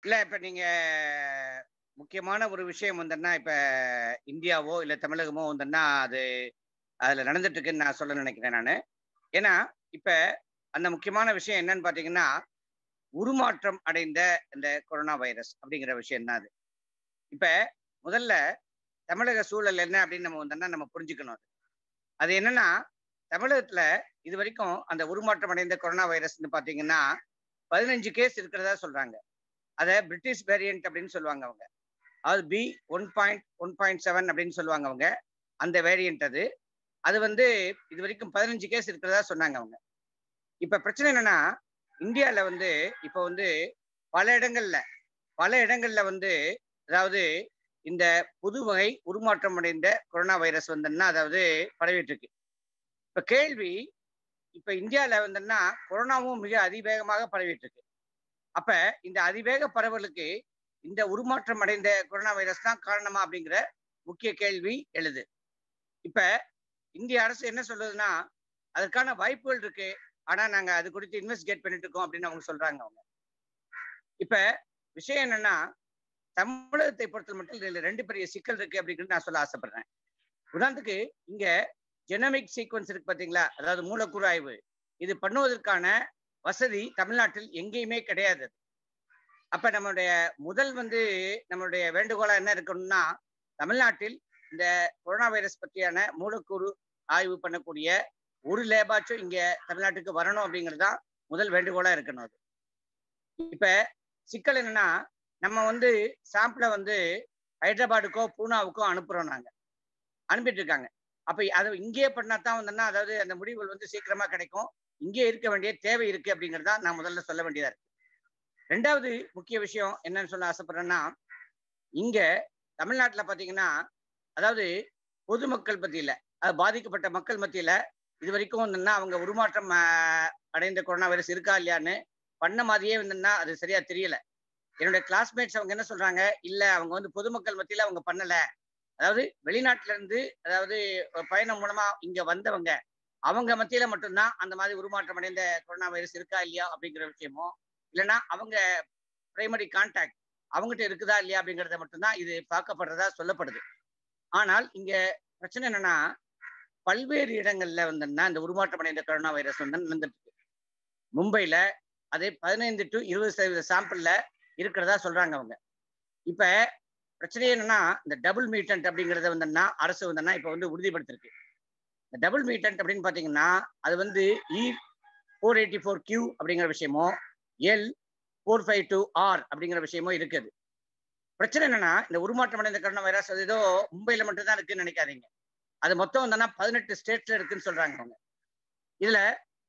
இல்ல இப்ப நீங்க முக்கியமான ஒரு விஷயம் வந்தன்னா இப்ப இந்தியாவோ இல்ல தமிழகமோ வந்தன்னா அது அதுல நடந்துட்டு இருக்குன்னு நான் சொல்ல நினைக்கிறேன் நானு ஏன்னா இப்ப அந்த முக்கியமான விஷயம் என்னன்னு பாத்தீங்கன்னா உருமாற்றம் அடைந்த இந்த கொரோனா வைரஸ் அப்படிங்கிற விஷயம் தான் அது இப்ப முதல்ல தமிழக சூழல் என்ன அப்படின்னு நம்ம வந்தோம்னா நம்ம புரிஞ்சுக்கணும் அது அது என்னன்னா தமிழகத்துல இது வரைக்கும் அந்த உருமாற்றம் அடைந்த கொரோனா வைரஸ்னு பாத்தீங்கன்னா பதினஞ்சு கேஸ் இருக்கிறதா சொல்றாங்க அதை பிரிட்டிஷ் வேரியன்ட் அப்படின்னு சொல்லுவாங்க அவங்க அது B one point one point seven அப்படின்னு சொல்லுவாங்க அவங்க அந்த வேரியன்ட் அது அது வந்து இது வரைக்கும் பதினஞ்சு கேஸ் இருக்கிறதா சொன்னாங்க அவங்க இப்ப பிரச்சனை என்னன்னா இந்தியால வந்து இப்போ வந்து பல இடங்கள்ல பல இடங்கள்ல வந்து அதாவது இந்த புது வகை உருமாற்றம் அடைந்த கொரோனா வைரஸ் வந்ததுன்னா அதாவது பரவிட்டு இருக்கு இப்ப கேள்வி இப்ப இந்தியால வந்தோம்னா கொரோனாவும் மிக அதிவேகமாக பரவிட்டு இருக்கு அப்ப இந்த அதிவேக பரவலுக்கு இந்த உருமாற்றம் அடைந்த கொரோனா வைரஸ் தான் காரணமா அப்படிங்கிற முக்கிய கேள்வி எழுது இப்ப இந்திய அரசு என்ன சொல்லுதுன்னா அதற்கான வாய்ப்புகள் இருக்கு ஆனா நாங்க அது குறித்து இன்வெஸ்டிகேட் பண்ணிட்டு இருக்கோம் அப்படின்னு அவங்க சொல்றாங்க அவங்க இப்ப விஷயம் என்னன்னா தமிழகத்தை பொறுத்த மட்டும் இதுல ரெண்டு பெரிய சிக்கல் இருக்கு அப்படிங்கிறது நான் சொல்ல ஆசைப்படுறேன் உதாரணத்துக்கு இங்க ஜெனமிக் சீக்வன்ஸ் இருக்கு பாத்தீங்களா அதாவது மூலக்கூறு ஆய்வு இது பண்ணுவதற்கான வசதி தமிழ்நாட்டில் எங்கேயுமே கிடையாது அப்ப நம்மளுடைய முதல் வந்து நம்மளுடைய வேண்டுகோளா என்ன இருக்கணும்னா தமிழ்நாட்டில் இந்த கொரோனா வைரஸ் பற்றியான மூலக்கூறு ஆய்வு பண்ணக்கூடிய ஒரு லேபாச்சும் இங்க தமிழ்நாட்டுக்கு வரணும் அப்படிங்கிறது தான் முதல் வேண்டுகோளா இருக்கணும் அது இப்ப சிக்கல் என்னன்னா நம்ம வந்து சாம்பிளை வந்து ஹைதராபாடுக்கோ பூனாவுக்கோ அனுப்புறோம் நாங்க அனுப்பிட்டு இருக்காங்க அப்ப அதை இங்கேயே பண்ணா தான் வந்தோம்னா அதாவது அந்த முடிவுகள் வந்து சீக்கிரமா கிடைக்கும் இங்கே இருக்க வேண்டிய தேவை இருக்கு அப்படிங்கிறது தான் நான் முதல்ல சொல்ல வேண்டியதா இருக்கு ரெண்டாவது முக்கிய விஷயம் என்னன்னு சொல்ல ஆசைப்படுறேன்னா இங்க தமிழ்நாட்டுல பாத்தீங்கன்னா அதாவது பொதுமக்கள் மத்தியில அது பாதிக்கப்பட்ட மக்கள் மத்தியில இது வரைக்கும் வந்தோம்னா அவங்க உருமாற்றம் அடைந்த கொரோனா வைரஸ் இருக்கா இல்லையான்னு பண்ண மாதிரியே வந்தோம்னா அது சரியா தெரியல என்னுடைய கிளாஸ்மேட்ஸ் அவங்க என்ன சொல்றாங்க இல்ல அவங்க வந்து பொதுமக்கள் மத்தியில அவங்க பண்ணல அதாவது வெளிநாட்டுல இருந்து அதாவது பயணம் மூலமா இங்க வந்தவங்க அவங்க மத்தியில மட்டும்தான் அந்த மாதிரி உருமாற்றம் அடைந்த கொரோனா வைரஸ் இருக்கா இல்லையா அப்படிங்கிற விஷயமோ இல்லைன்னா அவங்க பிரைமரி கான்டாக்ட் அவங்ககிட்ட இருக்குதா இல்லையா அப்படிங்கிறத மட்டும்தான் இது பார்க்கப்படுறதா சொல்லப்படுது ஆனால் இங்க பிரச்சனை என்னன்னா பல்வேறு இடங்கள்ல வந்தோம்னா இந்த உருமாற்றம் அடைந்த கொரோனா வைரஸ் வந்து நடந்துட்டு இருக்கு மும்பைல அதே பதினைந்து டு இருபது சதவீத சாம்பிள்ல இருக்கிறதா சொல்றாங்க அவங்க இப்ப பிரச்சனை என்னன்னா இந்த டபுள் மீட்டன்ட் அப்படிங்கறத வந்தோம்னா அரசு வந்தோம்னா இப்ப வந்து உறுதிப்படுத்திருக்கு இந்த டபுள் மீட்டன்ட் அப்படின்னு பாத்தீங்கன்னா அது வந்து E four eighty four Q அப்படிங்கிற விஷயமோ L four five two R அப்படிங்கிற விஷயமோ இருக்குது பிரச்சனை என்னன்னா இந்த உருமாற்றம் அடைந்த கொரோனா வைரஸ் அது ஏதோ மும்பையில மட்டும்தான் இருக்குன்னு நினைக்காதீங்க அது மொத்தம் வந்தோம்னா பதினெட்டு ஸ்டேட்ஸ்ல இருக்குன்னு சொல்றாங்க அவங்க இதுல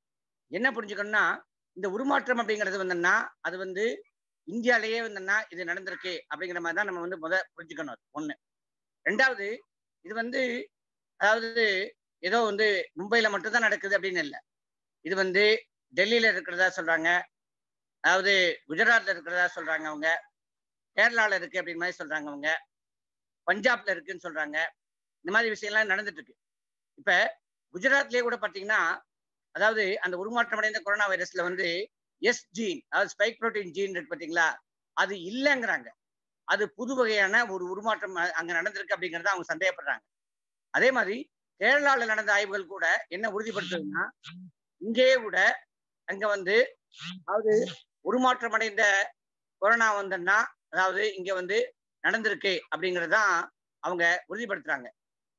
என்ன புரிஞ்சுக்கணும்னா இந்த உருமாற்றம் அப்படிங்கிறது வந்தோம்னா அது வந்து இந்தியாலேயே வந்தோம்னா இது நடந்திருக்கு அப்படிங்கிற மாதிரி தான் நம்ம வந்து முத புரிஞ்சுக்கணும் அது ஒண்ணு ரெண்டாவது இது வந்து அதாவது ஏதோ வந்து மும்பையில மட்டும்தான் நடக்குது அப்படின்னு இல்லை இது வந்து டெல்லியில இருக்கிறதா சொல்றாங்க அதாவது குஜராத்ல இருக்கிறதா சொல்றாங்க அவங்க கேரளால இருக்கு அப்படின்னு மாதிரி சொல்றாங்க அவங்க பஞ்சாப்ல இருக்குன்னு சொல்றாங்க இந்த மாதிரி விஷயம்லாம் நடந்துட்டு இருக்கு இப்ப குஜராத்லயே கூட பாத்தீங்கன்னா அதாவது அந்த உருமாற்றம் அடைந்த கொரோனா வைரஸ்ல வந்து எஸ் ஜீன் அதாவது ஸ்பைக் புரோட்டீன் ஜீன் இருக்கு பாத்தீங்களா அது இல்லைங்கிறாங்க அது புது வகையான ஒரு உருமாற்றம் அங்க நடந்திருக்கு அப்படிங்கறத அவங்க சந்தேகப்படுறாங்க அதே மாதிரி கேரளால நடந்த ஆய்வுகள் கூட என்ன உறுதிப்படுத்துதுன்னா இங்கேயே கூட அங்க வந்து அதாவது உருமாற்றம் அடைந்த கொரோனா வந்தன்னா அதாவது இங்க வந்து நடந்திருக்கு அப்படிங்கறதுதான் அவங்க உறுதிப்படுத்துறாங்க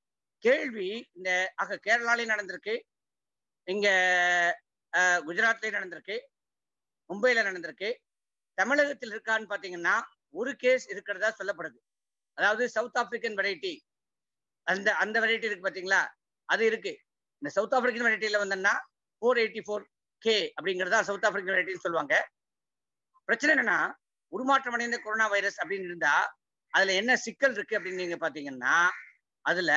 கேள்வி இந்த ஆக கேரளாலையும் நடந்திருக்கு இங்க குஜராத்லயும் நடந்திருக்கு மும்பையில நடந்திருக்கு தமிழகத்தில் இருக்கான்னு பாத்தீங்கன்னா ஒரு கேஸ் இருக்கிறதா சொல்லப்படுது அதாவது சவுத் ஆப்பிரிக்கன் வெரைட்டி அந்த அந்த வெரைட்டி இருக்கு பாத்தீங்களா அது இருக்கு இந்த சவுத் ஆப்பிரிக்கன் வெரைட்டியில வந்தோம்னா ஃபோர் எயிட்டி ஃபோர் கே அப்படிங்கிறதா சவுத் ஆப்பிரிக்கன் வெரைட்டின்னு சொல்லுவாங்க பிரச்சனை என்னன்னா உருமாற்றம் அடைந்த கொரோனா வைரஸ் அப்படின்னு இருந்தா அதுல என்ன சிக்கல் இருக்கு அப்படின்னு நீங்க பாத்தீங்கன்னா அதுல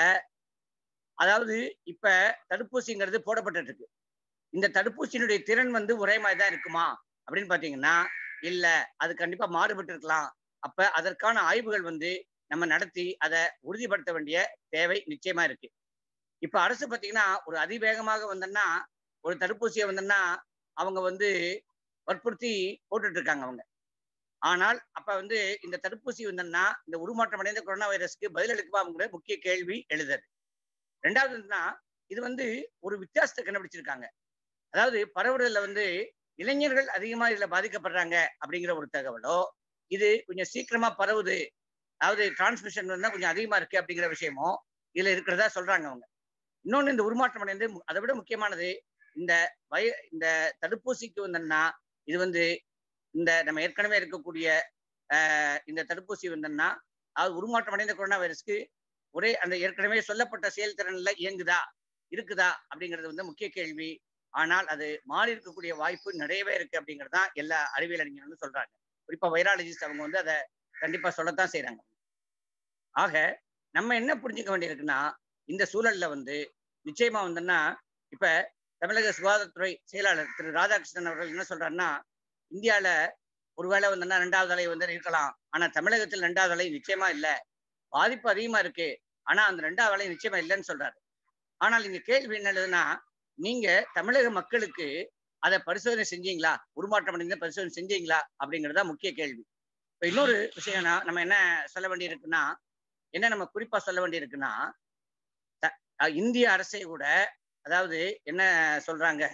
அதாவது இப்ப தடுப்பூசிங்கிறது போடப்பட்டு இருக்கு இந்த தடுப்பூசியினுடைய திறன் வந்து ஒரே மாதிரி தான் இருக்குமா அப்படின்னு பாத்தீங்கன்னா இல்ல அது கண்டிப்பா மாறுபட்டு இருக்கலாம் அப்ப அதற்கான ஆய்வுகள் வந்து நம்ம நடத்தி அதை உறுதிப்படுத்த வேண்டிய தேவை நிச்சயமா இருக்கு இப்ப அரசு பாத்தீங்கன்னா ஒரு அதிவேகமாக வந்தோம்னா ஒரு தடுப்பூசியை வந்தோம்னா அவங்க வந்து வற்புறுத்தி போட்டுட்டு இருக்காங்க அவங்க ஆனால் அப்ப வந்து இந்த தடுப்பூசி வந்தோம்னா இந்த உருமாற்றம் அடைந்த கொரோனா வைரஸ்க்கு பதில் அளிக்குமாங்கிற முக்கிய கேள்வி எழுதுது ரெண்டாவது என்னன்னா இது வந்து ஒரு வித்தியாசத்தை கண்டுபிடிச்சிருக்காங்க அதாவது பரவுதல்ல வந்து இளைஞர்கள் அதிகமா இதுல பாதிக்கப்படுறாங்க அப்படிங்கிற ஒரு தகவலோ இது கொஞ்சம் சீக்கிரமா பரவுது அதாவது டிரான்ஸ்மிஷன் வந்து கொஞ்சம் அதிகமா இருக்கு அப்படிங்கிற விஷயமோ இதுல இருக்கிறதா சொல்றாங்க அவங்க இன்னொன்னு இந்த உருமாற்றம் அடைந்து அதை விட முக்கியமானது இந்த வய இந்த தடுப்பூசிக்கு வந்தோம்னா இது வந்து இந்த நம்ம ஏற்கனவே இருக்கக்கூடிய ஆஹ், இந்த தடுப்பூசி வந்தோம்னா அது உருமாற்றம் அடைந்த கொரோனா வைரஸ்க்கு ஒரே அந்த ஏற்கனவே சொல்லப்பட்ட செயல்திறன்ல இயங்குதா இருக்குதா அப்படிங்கிறது வந்து முக்கிய கேள்வி ஆனால் அது மாறி இருக்கக்கூடிய வாய்ப்பு நிறையவே இருக்கு அப்படிங்கிறது தான் எல்லா அறிவியல் அறிஞர்களும் சொல்றாங்க குறிப்பா வைராலஜிஸ்ட் அவங்க வந்து அதை கண்டிப்பா சொல்லத்தான் செய்றாங்க ஆக நம்ம என்ன புரிஞ்சுக்க வேண்டியிருக்குன்னா இந்த சூழல்ல வந்து நிச்சயமா வந்தோம்னா இப்ப தமிழக சுகாதாரத்துறை செயலாளர் திரு ராதாகிருஷ்ணன் அவர்கள் என்ன சொல்றாருன்னா இந்தியால ஒருவேளை வந்தோம்னா ரெண்டாவது அலை வந்து இருக்கலாம் ஆனா தமிழகத்தில் ரெண்டாவது அலை நிச்சயமா இல்ல பாதிப்பு அதிகமா இருக்கு ஆனா அந்த ரெண்டாவது அலை நிச்சயமா இல்லைன்னு சொல்றாரு ஆனால் இங்க கேள்வி என்னதுன்னா நீங்க தமிழக மக்களுக்கு அதை பரிசோதனை செஞ்சீங்களா உருமாற்றம் அடைந்த பரிசோதனை செஞ்சீங்களா அப்படிங்கறதா முக்கிய கேள்வி இப்ப இன்னொரு விஷயம்னா நம்ம என்ன சொல்ல வேண்டியிருக்குன்னா என்ன நம்ம குறிப்பா சொல்ல வேண்டியிருக்குன்னா த- அஹ் இந்திய அரசே கூட அதாவது என்ன சொல்றாங்க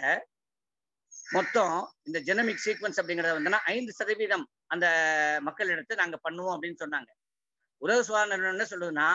மொத்தம் இந்த ஜெனமிக் சீக்வன்ஸ் அப்படிங்கறத வந்துன்னா ஐந்து சதவீதம் அந்த மக்களிடத்தை நாங்க பண்ணுவோம் அப்படின்னு சொன்னாங்க உலக சுகாதார நிறுவனம் என்ன சொல்லுதுன்னா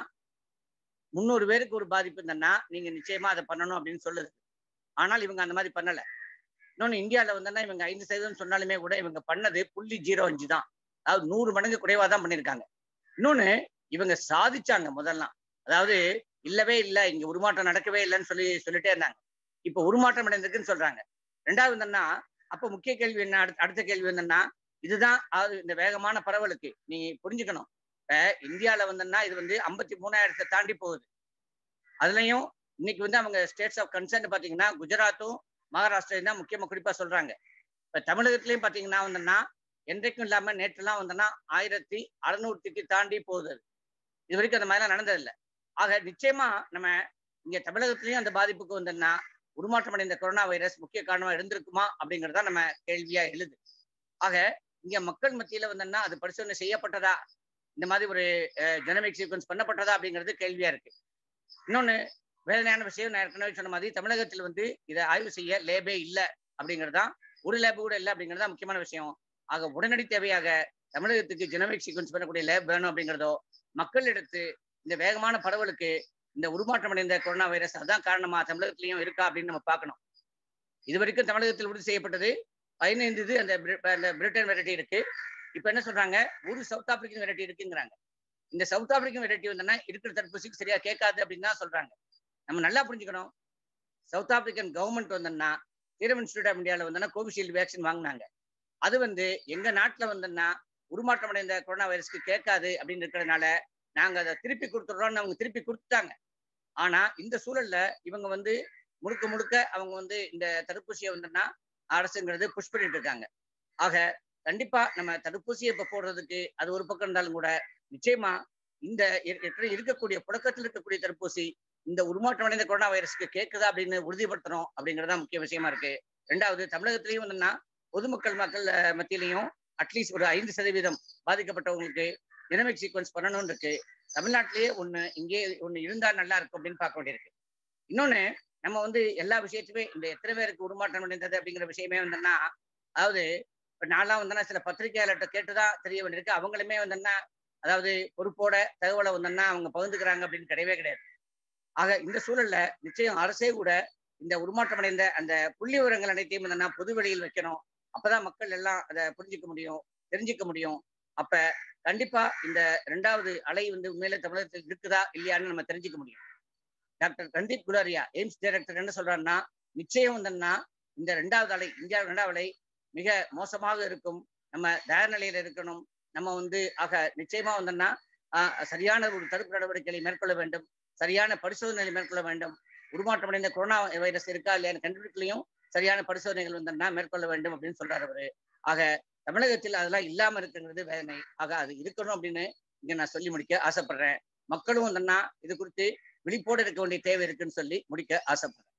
முந்நூறு பேருக்கு ஒரு பாதிப்பு இருந்ததுன்னா நீங்க நிச்சயமா அதை பண்ணணும் அப்படின்னு சொல்லுது ஆனால் இவங்க அந்த மாதிரி பண்ணல இன்னொன்னு இந்தியாவில் வந்தோன்னா இவங்க ஐந்து சதவீதம் சொன்னாலுமே கூட இவங்க பண்ணது புள்ளி ஜீரோ அஞ்சு தான் அதாவது நூறு மடங்கு குறைவா தான் பண்ணியிருக்காங்க இன்னொன்னு இவங்க சாதிச்சாங்க முதல்லாம் அதாவது இல்லவே இல்லை இங்க உருமாற்றம் நடக்கவே இல்லைன்னு சொல்லி சொல்லிட்டே இருந்தாங்க இப்ப உருமாற்றம் அடைந்திருக்குன்னு சொல்றாங்க ரெண்டாவது என்னன்னா அப்ப முக்கிய கேள்வி என்ன அடுத்த அடுத்த கேள்வி என்னன்னா இதுதான் அதாவது இந்த வேகமான பரவலுக்கு நீங்க புரிஞ்சுக்கணும் இப்ப இந்தியால வந்தோம்னா இது வந்து ஐம்பத்தி மூணாயிரத்தை தாண்டி போகுது அதுலயும் இன்னைக்கு வந்து அவங்க ஸ்டேட்ஸ் ஆஃப் கன்சர்ன் பாத்தீங்கன்னா குஜராத்தும் மகாராஷ்டிரையும் தான் முக்கியமா குறிப்பா சொல்றாங்க இப்ப தமிழகத்திலயும் பாத்தீங்கன்னா வந்தோம்னா என்றைக்கும் இல்லாம நேற்றுலாம் வந்தோம்னா ஆயிரத்தி அறுநூறுக்கு தாண்டி போகுது அது. இது வரைக்கும் அந்த மாதிரிலாம் நடந்ததில்லை ஆக நிச்சயமா நம்ம இங்க தமிழகத்திலயும் அந்த பாதிப்புக்கு வந்தோம்னா உருமாற்றம் அடைந்த கொரோனா வைரஸ் முக்கிய காரணமா இருந்திருக்குமா அப்படிங்கறதா நம்ம கேள்வியா எழுது ஆக இங்க மக்கள் மத்தியில வந்தோம்னா அது பரிசோதனை செய்யப்பட்டதா இந்த மாதிரி ஒரு ஜெனமிக் சீக்வன்ஸ் பண்ணப்பட்டதா அப்படிங்கிறது கேள்வியா இருக்கு இன்னொன்னு வேதனையான விஷயம் நான் ஏற்கனவே சொன்ன மாதிரி தமிழகத்தில் வந்து இதை ஆய்வு செய்ய லேபே இல்லை அப்படிங்கிறது தான் ஒரு லேப் கூட இல்லை அப்படிங்கிறது தான் முக்கியமான விஷயம் ஆக உடனடி தேவையாக தமிழகத்துக்கு ஜெனமிக் சீக்வன்ஸ் பண்ணக்கூடிய லேப் வேணும் அப்படிங்கிறதோ மக்களிடத்து இந்த வேகமான பரவலுக்கு இந்த உருமாற்றம் அடைந்த கொரோனா வைரஸ் அதான் காரணமா தமிழகத்திலையும் இருக்கா அப்படின்னு நம்ம பார்க்கணும் இது வரைக்கும் தமிழகத்தில் உறுதி செய்யப்பட்டது பதினைந்து இது அந்த பிரி- அந்த பிரிட்டன் வெரைட்டி இருக்கு இப்ப என்ன சொல்றாங்க ஒரு சவுத் ஆப்பிரிக்கன் வெரைட்டி இருக்குங்கிறாங்க இந்த சவுத் ஆப்பிரிக்கன் வெரைட்டி வந்தோன்னா இருக்கிற தடுப்பூசிக்கு சரியா கேட்காது அப்படின்னு தான் சொல்றாங்க நம்ம நல்லா புரிஞ்சுக்கணும் சவுத் ஆப்பிரிக்கன் கவர்மெண்ட் வந்தோம்னா சீரம் இன்ஸ்டியூட் ஆஃப் இந்தியாவில் வந்தோன்னா கோவிஷீல்டு வேக்சின் வாங்கினாங்க அது வந்து எங்க நாட்டுல வந்தோம்னா உருமாற்றம் அடைந்த கொரோனா வைரஸ்க்கு கேட்காது அப்படின்னு இருக்கிறதுனால நாங்க அதை திருப்பி கொடுத்துடுறோம்னு அவங்க திருப்பி கொடுத்துட்டாங்க ஆனா இந்த சூழல்ல இவங்க வந்து முழுக்க முழுக்க அவங்க வந்து இந்த தடுப்பூசியை வந்தோம்னா அரசுங்கிறது புஷ் பண்ணிட்டு இருக்காங்க ஆக கண்டிப்பா நம்ம தடுப்பூசியை இப்ப போடுறதுக்கு அது ஒரு பக்கம் இருந்தாலும் கூட நிச்சயமா இந்த இரு- இருக்கிற- இருக்கக்கூடிய புழக்கத்தில் இருக்கக்கூடிய தடுப்பூசி இந்த உருமாற்றம் அடைந்த கொரோனா வைரஸ்க்கு கேட்குதா அப்படின்னு உறுதிப்படுத்தணும் அப்படிங்கறதா முக்கிய விஷயமா இருக்கு ரெண்டாவது தமிழகத்திலையும் வந்தோம்னா பொதுமக்கள் மக்கள் அஹ், மத்தியிலையும் அட்லீஸ்ட் ஒரு ஐந்து சதவீதம் பாதிக்கப்பட்டவங்களுக்கு ஜெனமிக் சீக்வன்ஸ் பண்ணணும்னு இருக்கு தமிழ்நாட்டிலேயே ஒண்ணு இங்கே ஒண்ணு இருந்தா நல்லா இருக்கும் அப்படின்னு பார்க்க வேண்டியிருக்கு இன்னொன்னு நம்ம வந்து எல்லா விஷயத்துமே இந்த எத்தனை பேருக்கு உருமாற்றம் அடைந்தது அப்படிங்கிற விஷயமே வந்தோம்னா அதாவது இப்ப நான்லாம் வந்தோன்னா சில பத்திரிகையாளர்கிட்ட கேட்டுதான் தெரிய வேண்டியிருக்கு அவங்களுமே வந்தோம்னா அதாவது பொறுப்போட தகவலை வந்தோம்னா அவங்க பகிர்ந்துக்கிறாங்க அப்படின்னு கிடையவே கிடையாது ஆக இந்த சூழல்ல நிச்சயம் அரசே கூட இந்த உருமாற்றம் அடைந்த அந்த புள்ளி விவரங்கள் அனைத்தையும் என்னன்னா பொது வெளியில் வைக்கணும் அப்பதான் மக்கள் எல்லாம் அதை புரிஞ்சுக்க முடியும் தெரிஞ்சுக்க முடியும் அப்ப கண்டிப்பா இந்த ரெண்டாவது அலை வந்து உண்மையில தமிழகத்தில் இருக்குதா இல்லையான்னு நம்ம தெரிஞ்சுக்க முடியும் doctor Randeep Guleria AIIMS director என்ன சொல்றாருன்னா நிச்சயம் வந்தோம்னா இந்த ரெண்டாவது அலை இந்தியா ரெண்டாவது அலை மிக மோசமாக இருக்கும் நம்ம தயார் நிலையில இருக்கணும் நம்ம வந்து ஆக நிச்சயமா வந்தோம்னா ஆஹ், சரியான ஒரு தடுப்பு நடவடிக்கைகளை மேற்கொள்ள வேண்டும் சரியான பரிசோதனைகளை மேற்கொள்ள வேண்டும் உருமாற்றம் அடைந்த கொரோனா வைரஸ் இருக்கா இல்லையான்னு கண்டுபிடிக்கலையும் சரியான பரிசோதனைகள் வந்தோம்னா மேற்கொள்ள வேண்டும் அப்படின்னு சொல்றாரு அவரு ஆக தமிழகத்தில் அதெல்லாம் இல்லாம இருக்குங்கிறது வேதனை ஆக அது இருக்கணும் அப்படின்னு இங்க நான் சொல்லி முடிக்க ஆசைப்படுறேன் மக்களும் வந்தோம்னா இது குறித்து விழிப்போடு இருக்க வேண்டிய தேவை இருக்குன்னு சொல்லி முடிக்க ஆசைப்படுறேன்